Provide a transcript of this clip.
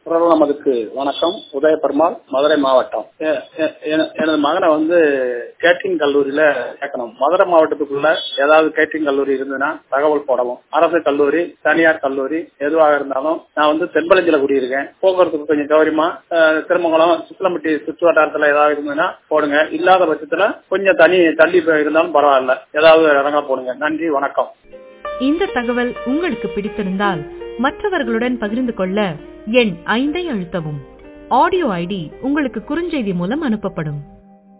குரல் நமதுக்கு வணக்கம் உதய பெருமாள் மதுரை மாவட்டம் எ- எ- என- எனது மகனை வந்து கேட்டரிங் கல்லூரியில சேர்க்கணும் மதுரை மாவட்டத்துக்குள்ள ஏதாவது கேட்டரிங் கல்லூரி இருந்ததுன்னா தகவல் போடவும் அரசு கல்லூரி தனியார் கல்லூரி எதுவாக இருந்தாலும் நான் வந்து தென்பளஞ்சில குடியிருக்கேன் போக்குவரத்துக்கு கொஞ்சம் கௌரியமா அஹ், திருமங்கலம் சுத்தலம்பட்டி சுற்று வட்டாரத்துல ஏதாவது இருந்ததுன்னா போடுங்க இல்லாத பட்சத்துல கொஞ்சம் தனி தள்ளி போய் இருந்தாலும் பரவாயில்ல ஏதாவது இடங்கள போடுங்க நன்றி வணக்கம் இந்த தகவல் உங்களுக்கு பிடித்திருந்தால் மற்றவர்களுடன் பகிர்ந்து கொள்ள எண் ஐந்தை அழுத்தவும் ஆடியோ ஐடி உங்களுக்கு குறுஞ்செய்தி மூலம் அனுப்பப்படும்